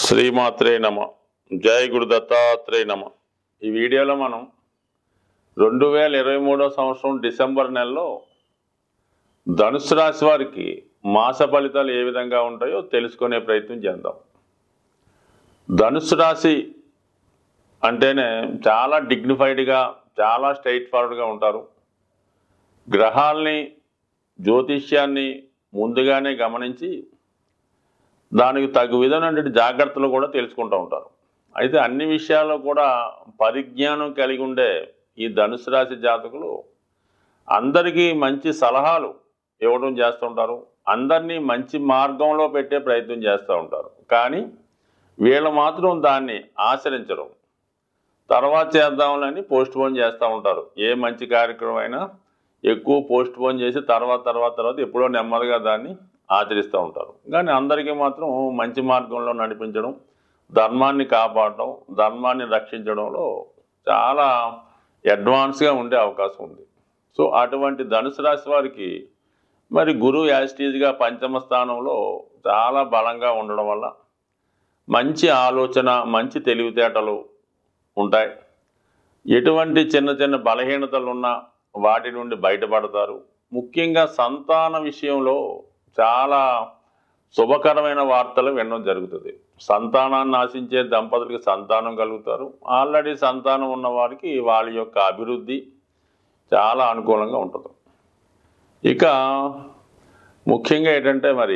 శ్రీమాత్రే నమ జై గురు దత్తాత్రేయ నమ ఈ వీడియోలో మనం రెండు వేల ఇరవై మూడో సంవత్సరం డిసెంబర్ నెలలో ధనుసు రాశి వారికి మాస ఫలితాలు ఏ విధంగా ఉంటాయో తెలుసుకునే ప్రయత్నం చేద్దాం ధనుసు రాశి అంటేనే చాలా డిగ్నిఫైడ్గా చాలా స్ట్రైట్ ఫార్వర్డ్గా ఉంటారు గ్రహాల్ని జ్యోతిష్యాన్ని ముందుగానే గమనించి దానికి తగు విధమైనటువంటి జాగ్రత్తలు కూడా తెలుసుకుంటూ ఉంటారు అయితే అన్ని విషయాల్లో కూడా పరిజ్ఞానం కలిగి ఉండే ఈ ధనుసు రాశి జాతకులు అందరికీ మంచి సలహాలు ఇవ్వడం చేస్తుంటారు అందరినీ మంచి మార్గంలో పెట్టే ప్రయత్నం చేస్తూ ఉంటారు కానీ వీళ్ళు మాత్రం దాన్ని ఆచరించడం తర్వాత చేద్దామని పోస్ట్ పోన్ చేస్తూ ఉంటారు ఏ మంచి కార్యక్రమం అయినా ఎక్కువ పోస్ట్ పోన్ చేసి తర్వాత తర్వాత తర్వాత ఎప్పుడో నెమ్మదిగా దాన్ని ఆచరిస్తూ ఉంటారు కానీ అందరికీ మాత్రం మంచి మార్గంలో నడిపించడం ధర్మాన్ని కాపాడడం ధర్మాన్ని రక్షించడంలో చాలా అడ్వాన్స్గా ఉండే అవకాశం ఉంది సో అటువంటి ధనుసు రాశి వారికి మరి గురువు యాజిటీజ్గా పంచమ స్థానంలో చాలా బలంగా ఉండడం వల్ల మంచి ఆలోచన మంచి తెలివితేటలు ఉంటాయి ఎటువంటి చిన్న చిన్న బలహీనతలు ఉన్నా వాటి నుండి బయటపడతారు ముఖ్యంగా సంతాన విషయంలో చాలా శుభకరమైన వార్తలు వినడం జరుగుతుంది సంతానాన్ని ఆశించే దంపతులకి సంతానం కలుగుతారు ఆల్రెడీ సంతానం ఉన్న వారికి వాళ్ళ యొక్క అభివృద్ధి చాలా అనుకూలంగా ఉంటుంది ఇక ముఖ్యంగా ఏంటంటే మరి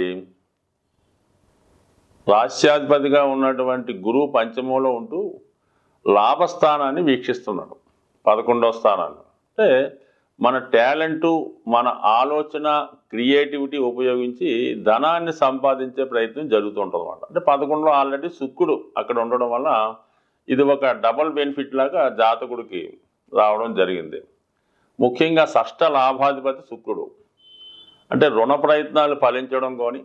రాష్ట్రాధిపతిగా ఉన్నటువంటి గురువు పంచమంలో ఉంటూ లాభస్థానాన్ని వీక్షిస్తున్నాడు పదకొండవ స్థానాన్ని అంటే మన టాలెంటు మన ఆలోచన క్రియేటివిటీ ఉపయోగించి ధనాన్ని సంపాదించే ప్రయత్నం జరుగుతుంటుంది అనమాట అంటే పదకొండులో ఆల్రెడీ శుక్రుడు అక్కడ ఉండడం వల్ల ఇది ఒక డబల్ బెనిఫిట్ లాగా జాతకుడికి రావడం జరిగింది ముఖ్యంగా షష్ట లాభాధిపతి శుక్రుడు అంటే రుణ ప్రయత్నాలు ఫలించడం కానీ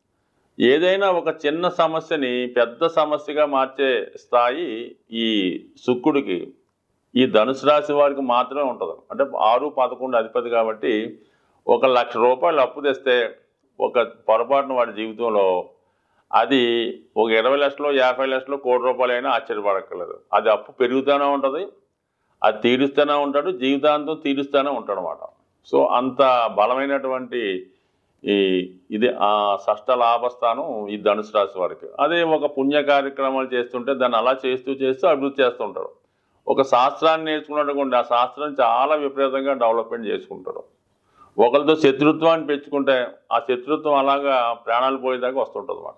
ఏదైనా ఒక చిన్న సమస్యని పెద్ద సమస్యగా మార్చే స్థాయి ఈ శుక్రుడికి ఈ ధనుసు రాశి వారికి మాత్రమే ఉంటుంది అంటే ఆరు పదకొండు అధిపతి కాబట్టి ఒక లక్ష రూపాయలు అప్పు తెస్తే ఒక పొరపాటున వాడి జీవితంలో అది ఒక ఇరవై లక్షలు యాభై లక్షలు కోటి రూపాయలు అయినా ఆశ్చర్యపడక్కర్లేదు అది అప్పు పెరుగుతూనే ఉంటుంది అది తీరుస్తూనే ఉంటాడు జీవితాంతం తీరుస్తూనే ఉంటాడు అనమాట సో అంత బలమైనటువంటి ఈ ఇది ఆ షష్ట లాభస్థానం ఈ ధనుసు రాశి వారికి అదే ఒక పుణ్య కార్యక్రమాలు చేస్తుంటే దాన్ని అలా చేస్తూ చేస్తూ అభివృద్ధి చేస్తుంటారు ఒక శాస్త్రాన్ని నేర్చుకున్నట్టుకుంటే ఆ శాస్త్రం చాలా విపరీతంగా డెవలప్మెంట్ చేసుకుంటాడు ఒకరితో శత్రుత్వాన్ని పెంచుకుంటే ఆ శత్రుత్వం అలాగా ప్రాణాలు పోయేదాకా వస్తుంటుంది అనమాట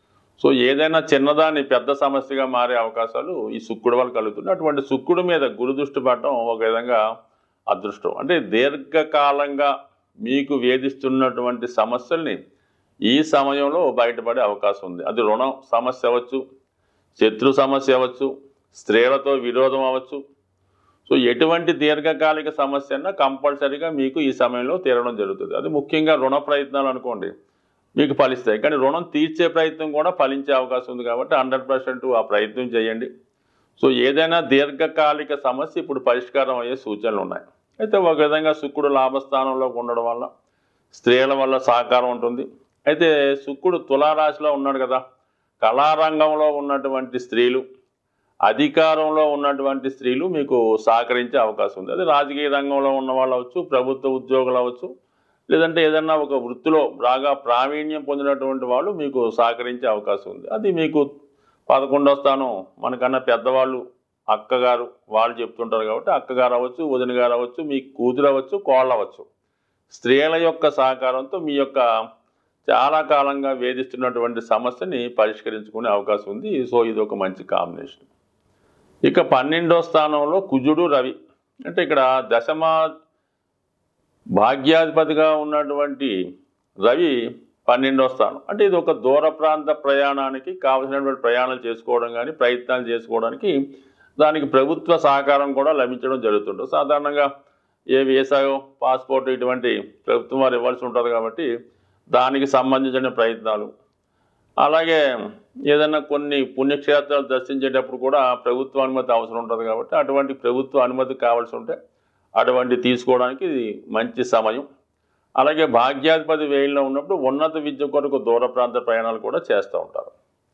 సో ఏదైనా చిన్నదాన్ని పెద్ద సమస్యగా మారే అవకాశాలు ఈ శుక్రుడు వల్ల కలుగుతుంది అటువంటి శుక్రుడి మీద గురు దృష్టి పడటం ఒక విధంగా అదృష్టం అంటే దీర్ఘకాలంగా మీకు వేధిస్తున్నటువంటి సమస్యల్ని ఈ సమయంలో బయటపడే అవకాశం ఉంది అది రుణం సమస్య అవ్వచ్చు శత్రు సమస్య అవ్వచ్చు స్త్రీలతో విరోధం అవ్వచ్చు సో ఎటువంటి దీర్ఘకాలిక సమస్య అన్నా కంపల్సరీగా మీకు ఈ సమయంలో తీరడం జరుగుతుంది అది ముఖ్యంగా రుణ ప్రయత్నాలు అనుకోండి మీకు ఫలిస్తాయి కానీ రుణం తీర్చే ప్రయత్నం కూడా ఫలించే అవకాశం ఉంది కాబట్టి హండ్రెడ్ ఆ ప్రయత్నం చేయండి సో ఏదైనా దీర్ఘకాలిక సమస్య ఇప్పుడు పరిష్కారం అయ్యే సూచనలు ఉన్నాయి అయితే ఒక విధంగా శుక్రుడు లాభస్థానంలో ఉండడం వల్ల స్త్రీల వల్ల సహకారం ఉంటుంది అయితే శుక్రుడు తులారాశిలో ఉన్నాడు కదా కళారంగంలో ఉన్నటువంటి స్త్రీలు అధికారంలో ఉన్నటువంటి స్త్రీలు మీకు సహకరించే అవకాశం ఉంది అది రాజకీయ రంగంలో ఉన్న వాళ్ళు అవచ్చు ప్రభుత్వ ఉద్యోగులు అవ్వచ్చు లేదంటే ఏదన్నా ఒక వృత్తిలో బాగా ప్రావీణ్యం పొందినటువంటి వాళ్ళు మీకు సహకరించే అవకాశం ఉంది అది మీకు పదకొండో స్థానం మనకన్నా పెద్దవాళ్ళు అక్కగారు వాళ్ళు చెప్తుంటారు కాబట్టి అక్కగారు అవ్వచ్చు వదిన గారు అవ్వచ్చు మీ కూతురు అవ్వచ్చు కోళ్ళు అవ్వచ్చు స్త్రీల యొక్క సహకారంతో మీ యొక్క చాలా కాలంగా వేధిస్తున్నటువంటి సమస్యని పరిష్కరించుకునే అవకాశం ఉంది సో ఇది ఒక మంచి కాంబినేషన్ ఇక పన్నెండో స్థానంలో కుజుడు రవి అంటే ఇక్కడ దశమా భాగ్యాధిపతిగా ఉన్నటువంటి రవి పన్నెండో స్థానం అంటే ఇది ఒక దూర ప్రాంత ప్రయాణానికి కావలసినటువంటి ప్రయాణాలు చేసుకోవడం కానీ ప్రయత్నాలు చేసుకోవడానికి దానికి ప్రభుత్వ సహకారం కూడా లభించడం జరుగుతుంటుంది సాధారణంగా ఏ వీసాయో పాస్పోర్ట్ ఇటువంటి ప్రభుత్వం వారు ఇవ్వాల్సి ఉంటుంది కాబట్టి దానికి సంబంధించిన ప్రయత్నాలు అలాగే ఏదైనా కొన్ని పుణ్యక్షేత్రాలు దర్శించేటప్పుడు కూడా ప్రభుత్వ అనుమతి అవసరం ఉంటుంది కాబట్టి అటువంటి ప్రభుత్వ అనుమతి కావాల్సి ఉంటే అటువంటి తీసుకోవడానికి ఇది మంచి సమయం అలాగే భాగ్యాధిపతి వేయిలో ఉన్నప్పుడు ఉన్నత విద్య కొరకు దూర ప్రాంత ప్రయాణాలు కూడా చేస్తూ ఉంటారు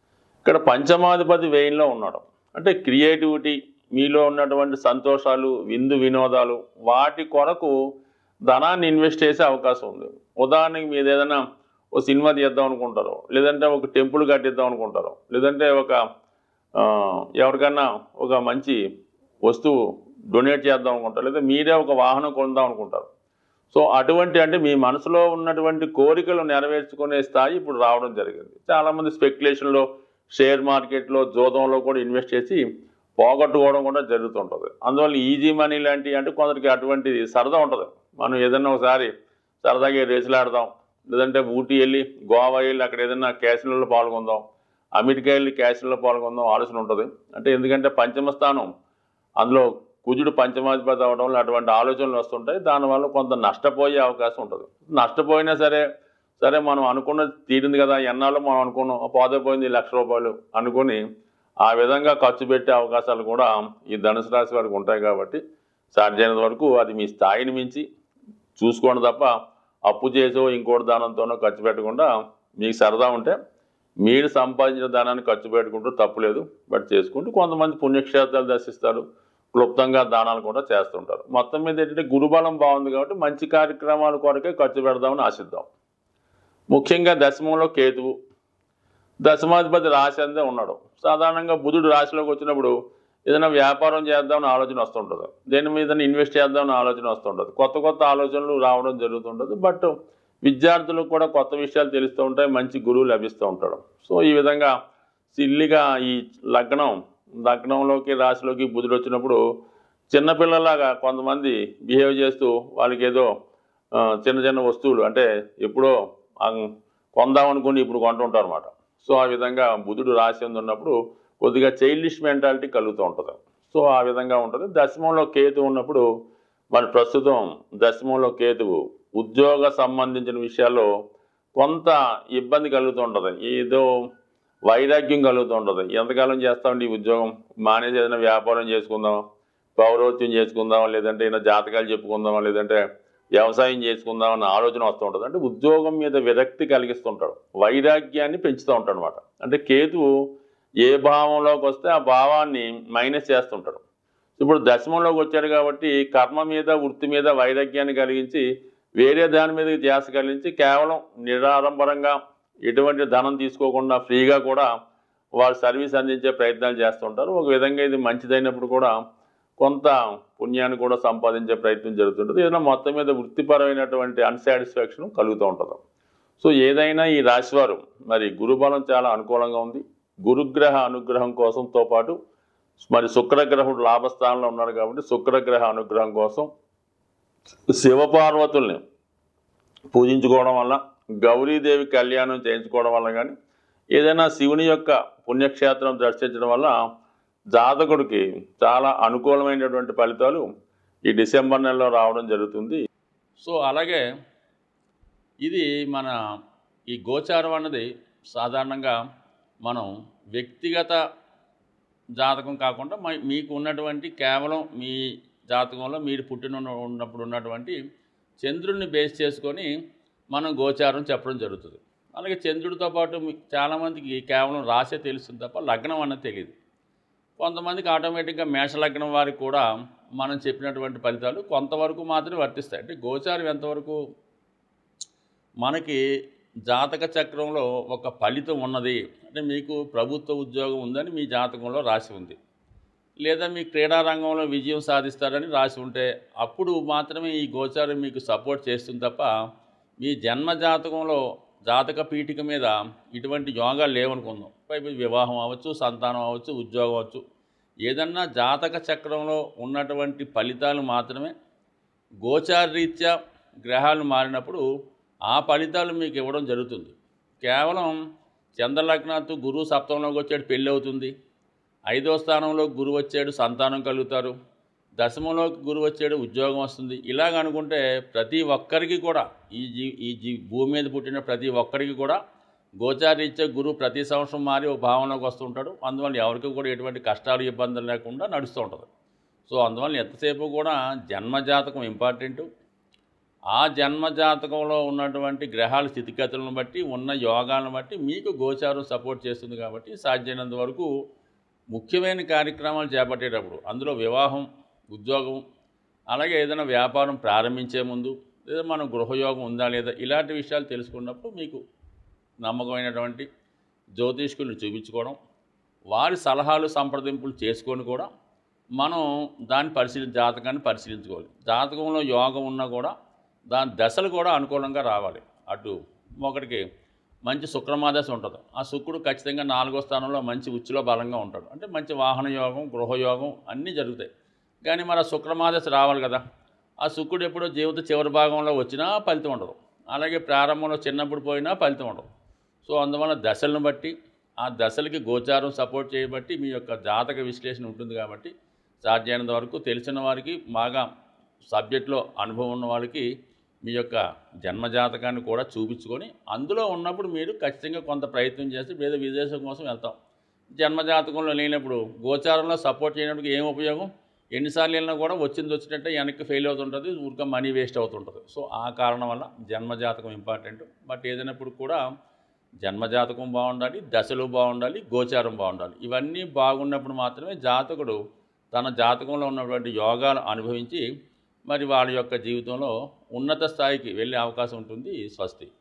ఇక్కడ పంచమాధిపతి వేయంలో ఉన్నాడు అంటే క్రియేటివిటీ మీలో ఉన్నటువంటి సంతోషాలు విందు వినోదాలు వాటి కొరకు ధనాన్ని ఇన్వెస్ట్ చేసే అవకాశం ఉంది ఉదాహరణకి మీరు ఏదైనా ఒక సినిమా తీద్దాం అనుకుంటారు లేదంటే ఒక టెంపుల్ కట్టిద్దాం అనుకుంటారు లేదంటే ఒక ఆ, ఎవరికన్నా ఒక మంచి వస్తువు డొనేట్ చేద్దాం అనుకుంటారు లేదా మీరే ఒక వాహనం కొందాం అనుకుంటారు సో అటువంటి అంటే మీ మనసులో ఉన్నటువంటి కోరికలు నెరవేర్చుకునే స్థాయి ఇప్పుడు రావడం జరిగింది చాలామంది స్పెక్యులేషన్లో షేర్ మార్కెట్లో జోదంలో కూడా ఇన్వెస్ట్ చేసి పోగొట్టుకోవడం కూడా జరుగుతుంటుంది అందువల్ల ఈజీ మనీ లాంటివి అంటే కొందరికి అటువంటి సరదా ఉంటుంది మనం ఏదైనా ఒకసారి సరదాగా రేసులు ఆడదాం లేదంటే ఊటీ వెళ్ళి గోవా వెళ్ళి అక్కడ ఏదైనా క్యాసినోలో పాల్గొందాం అమెరికా వెళ్ళి క్యాసినోలో పాల్గొందాం ఆలోచన ఉంటుంది అంటే ఎందుకంటే పంచమ స్థానం అందులో కుజుడు పంచమాధిపతి అవడం వల్ల అటువంటి ఆలోచనలు వస్తుంటాయి దానివల్ల కొంత నష్టపోయే అవకాశం ఉంటుంది నష్టపోయినా సరే సరే మనం అనుకున్నది తీరింది కదా ఎన్నాళ్ళు మనం అనుకున్నాం పోతే పోయింది లక్ష రూపాయలు అనుకుని ఆ విధంగా ఖర్చు పెట్టే అవకాశాలు కూడా ఈ ధనుసు రాశి వారికి ఉంటాయి కాబట్టి సాధ్యమైనంత వరకు అది మీ స్థాయిని మించి చూసుకోండి తప్ప అప్పు చేసో ఇంకోటి దానంతోనో ఖర్చు పెట్టకుండా మీకు సరదా ఉంటే మీరు సంపాదించిన ధనాన్ని ఖర్చు పెట్టుకుంటూ తప్పులేదు బట్ చేసుకుంటూ కొంతమంది పుణ్యక్షేత్రాలు దర్శిస్తారు క్లుప్తంగా దానాలు కూడా చేస్తుంటారు మొత్తం మీద ఏంటంటే గురుబలం బాగుంది కాబట్టి మంచి కార్యక్రమాల కొరకే ఖర్చు పెడదామని ఆశిద్దాం ముఖ్యంగా దశమంలో కేతువు దశమాధిపతి రాశి అందే ఉన్నాడు సాధారణంగా బుధుడు రాశిలోకి వచ్చినప్పుడు ఏదైనా వ్యాపారం చేద్దామని ఆలోచన వస్తుంటుంది దేని మీద ఇన్వెస్ట్ చేద్దామని ఆలోచన వస్తుంటుంది కొత్త కొత్త ఆలోచనలు రావడం జరుగుతుంటుంది బట్ విద్యార్థులకు కూడా కొత్త విషయాలు తెలుస్తూ ఉంటాయి మంచి గురువు లభిస్తూ ఉంటాడు సో ఈ విధంగా సిల్లిగా ఈ లగ్నం లగ్నంలోకి రాశిలోకి బుధుడు వచ్చినప్పుడు చిన్నపిల్లలాగా కొంతమంది బిహేవ్ చేస్తూ వాళ్ళకి ఏదో ఆ, చిన్న చిన్న వస్తువులు అంటే ఎప్పుడో ఆ, కొందామనుకుని ఇప్పుడు కొంటుంటారు అనమాట సో ఆ విధంగా బుధుడు రాశి ఎందు ఉన్నప్పుడు కొద్దిగా చైల్డిష్ మెంటాలిటీ కలుగుతూ ఉంటుంది సో ఆ విధంగా ఉంటుంది దశమంలో కేతు ఉన్నప్పుడు మరి ప్రస్తుతం దశమంలో కేతువు ఉద్యోగ సంబంధించిన విషయాల్లో కొంత ఇబ్బంది కలుగుతూ ఉంటుంది ఏదో వైరాగ్యం కలుగుతూ ఉంటుంది ఎంతకాలం చేస్తామండి ఈ ఉద్యోగం మానేసి ఏదైనా వ్యాపారం చేసుకుందాం పౌరోత్యం చేసుకుందాం లేదంటే ఏదైనా జాతకాలు చెప్పుకుందాం లేదంటే వ్యవసాయం చేసుకుందాం అన్న ఆలోచన వస్తూ ఉంటుంది అంటే ఉద్యోగం మీద విరక్తి కలిగిస్తుంటాడు వైరాగ్యాన్ని పెంచుతూ ఉంటాడు అనమాట అంటే కేతువు ఏ భావంలోకి వస్తే ఆ భావాన్ని మైనస్ చేస్తుంటాడు ఇప్పుడు దశమంలోకి వచ్చాడు కాబట్టి కర్మ మీద వృత్తి మీద వైరాగ్యాన్ని కలిగించి వేరే దాని మీద ధ్యాస కలిగించి కేవలం నిరాడంబరంగా ఎటువంటి ధనం తీసుకోకుండా ఫ్రీగా కూడా వాళ్ళు సర్వీస్ అందించే ప్రయత్నాలు చేస్తుంటారు ఒక విధంగా ఇది మంచిదైనప్పుడు కూడా కొంత పుణ్యాన్ని కూడా సంపాదించే ప్రయత్నం జరుగుతుంటుంది ఏదైనా మొత్తం మీద వృత్తిపరమైనటువంటి అన్సాటిస్ఫాక్షన్ కలుగుతూ ఉంటుంది సో ఏదైనా ఈ రాశివారు మరి గురుబలం చాలా అనుకూలంగా ఉంది గురుగ్రహ అనుగ్రహం కోసంతో పాటు మరి శుక్రగ్రహుడు లాభస్థానంలో ఉన్నాడు కాబట్టి శుక్రగ్రహ అనుగ్రహం కోసం శివపార్వతుల్ని పూజించుకోవడం వల్ల గౌరీదేవి కళ్యాణం చేయించుకోవడం వల్ల కానీ ఏదైనా శివుని యొక్క పుణ్యక్షేత్రం దర్శించడం వల్ల జాతకుడికి చాలా అనుకూలమైనటువంటి ఫలితాలు ఈ డిసెంబర్ నెలలో రావడం జరుగుతుంది సో అలాగే ఇది మన ఈ గోచారం అన్నది సాధారణంగా మనం వ్యక్తిగత జాతకం కాకుండా మై- మీకు ఉన్నటువంటి కేవలం మీ జాతకంలో మీరు పుట్టిన ఉన్న- ఉన్నప్పుడు ఉన్నటువంటి చంద్రుడిని బేస్ చేసుకొని మనం గోచారం చెప్పడం జరుగుతుంది అలాగే చంద్రుడితో పాటు మీ- చాలామందికి కేవలం రాసే తెలుస్తుంది తప్ప లగ్నం అన్నది తెలియదు కొంతమందికి ఆటోమేటిక్గా మేషలగ్నం వారికి కూడా మనం చెప్పినటువంటి ఫలితాలు కొంతవరకు మాత్రమే వర్తిస్తాయి అంటే గోచారం ఎంతవరకు మనకి జాతక చక్రంలో ఒక ఫలితం ఉన్నది అంటే మీకు ప్రభుత్వ ఉద్యోగం ఉందని మీ జాతకంలో రాసి ఉంది లేదా మీ క్రీడా రంగంలో విజయం సాధిస్తారని రాసి ఉంటే అప్పుడు మాత్రమే ఈ గోచారం మీకు సపోర్ట్ చేస్తుంది తప్ప మీ జన్మ జాతకంలో జాతక పీఠిక మీద ఇటువంటి యోగాలు లేవనుకుందాం పైపు వివాహం అవ్వచ్చు సంతానం అవ్వచ్చు ఉద్యోగం అవ్వచ్చు ఏదన్నా జాతక చక్రంలో ఉన్నటువంటి ఫలితాలు మాత్రమే గోచారరీత్యా గ్రహాలు మారినప్పుడు ఆ ఫలితాలు మీకు ఇవ్వడం జరుగుతుంది కేవలం చంద్రలగ్నాత్తు గురువు సప్తంలోకి వచ్చాడు పెళ్ళి అవుతుంది ఐదో స్థానంలో గురువు వచ్చాడు సంతానం కలుగుతారు దశమంలోకి గురువు వచ్చాడు ఉద్యోగం వస్తుంది ఇలాగ అనుకుంటే ప్రతి ఒక్కరికి కూడా ఈ జీ ఈ జీ భూమి మీద పుట్టిన ప్రతి ఒక్కరికి కూడా గోచారీత్యా గురువు ప్రతి సంవత్సరం మారి ఒక భావనలోకి వస్తుంటాడు అందువల్ల ఎవరికి కూడా ఎటువంటి కష్టాలు ఇబ్బందులు లేకుండా నడుస్తూ ఉంటుంది సో అందువల్ల ఎంతసేపు కూడా జన్మజాతకం ఇంపార్టెంటు ఆ జన్మ జాతకంలో ఉన్నటువంటి గ్రహాల స్థితిగతులను బట్టి ఉన్న యోగాలను బట్టి మీకు గోచారం సపోర్ట్ చేస్తుంది కాబట్టి సాధ్యమైనంత వరకు ముఖ్యమైన కార్యక్రమాలు చేపట్టేటప్పుడు అందులో వివాహం ఉద్యోగం అలాగే ఏదైనా వ్యాపారం ప్రారంభించే ముందు లేదా మనం గృహయోగం ఉందా లేదా ఇలాంటి విషయాలు తెలుసుకున్నప్పుడు మీకు నమ్మకమైనటువంటి జ్యోతిష్కుల్ని చూపించుకోవడం వారి సలహాలు సంప్రదింపులు చేసుకొని కూడా మనం దాన్ని పరిశీలి జాతకాన్ని పరిశీలించుకోవాలి జాతకంలో యోగం ఉన్నా కూడా దాని దశలు కూడా అనుకూలంగా రావాలి అటు ఒకటికి మంచి శుక్రమాదశ ఉంటుంది ఆ శుక్రుడు ఖచ్చితంగా నాలుగో స్థానంలో మంచి ఉచ్చులో బలంగా ఉంటాడు అంటే మంచి వాహన యోగం గృహయోగం అన్నీ జరుగుతాయి కానీ మరి ఆ శుక్రమాదశ రావాలి కదా ఆ శుక్రుడు ఎప్పుడో జీవిత చివరి భాగంలో వచ్చినా ఫలితం ఉండదు అలాగే ప్రారంభంలో చిన్నప్పుడు పోయినా ఫలితం ఉండదు సో అందువల్ల దశలను బట్టి ఆ దశలకి గోచారం సపోర్ట్ చేయబట్టి మీ యొక్క జాతక విశ్లేషణ ఉంటుంది కాబట్టి సాధ్యమైనంత వరకు తెలిసిన వారికి బాగా సబ్జెక్ట్లో అనుభవం ఉన్న వాళ్ళకి మీ యొక్క జన్మజాతకాన్ని కూడా చూపించుకొని అందులో ఉన్నప్పుడు మీరు ఖచ్చితంగా కొంత ప్రయత్నం చేసి వేరే విదేశం కోసం వెళ్తాం జన్మజాతకంలో లేనప్పుడు గోచారంలో సపోర్ట్ చేయడానికి ఏం ఉపయోగం ఎన్నిసార్లు వెళ్ళినా కూడా వచ్చింది వచ్చినట్టే వెనక్కి ఫెయిల్ అవుతుంటుంది ఊరికే మనీ వేస్ట్ అవుతుంటుంది సో ఆ కారణం వల్ల జన్మజాతకం ఇంపార్టెంట్ బట్ ఏదైనప్పుడు కూడా జన్మజాతకం బాగుండాలి దశలు బాగుండాలి గోచారం బాగుండాలి ఇవన్నీ బాగున్నప్పుడు మాత్రమే జాతకుడు తన జాతకంలో ఉన్నటువంటి యోగాలు అనుభవించి మరి వాళ్ళ యొక్క జీవితంలో ఉన్నత స్థాయికి వెళ్ళే అవకాశం ఉంటుంది స్వస్తి